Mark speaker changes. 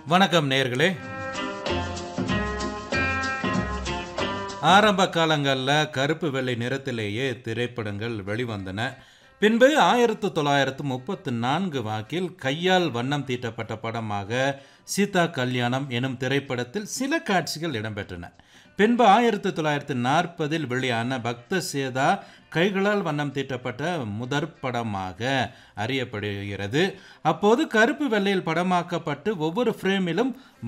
Speaker 1: வணக்கம் நேர்களே ஆரம்ப காலங்களில் கருப்பு வெள்ளை நிறத்திலேயே திரைப்படங்கள் வெளிவந்தன பின்பு ஆயிரத்து தொள்ளாயிரத்து முப்பத்து நான்கு வாக்கில் கையால் வண்ணம் தீட்டப்பட்ட படமாக சீதா கல்யாணம் எனும் திரைப்படத்தில் சில காட்சிகள் இடம்பெற்றன பின்பு ஆயிரத்தி தொள்ளாயிரத்தி நாற்பதில் வெளியான பக்த சேதா கைகளால் வண்ணம் தீட்டப்பட்ட முதற் படமாக அறியப்படுகிறது அப்போது கருப்பு வெள்ளையில் படமாக்கப்பட்டு ஒவ்வொரு ஃப்ரேமிலும்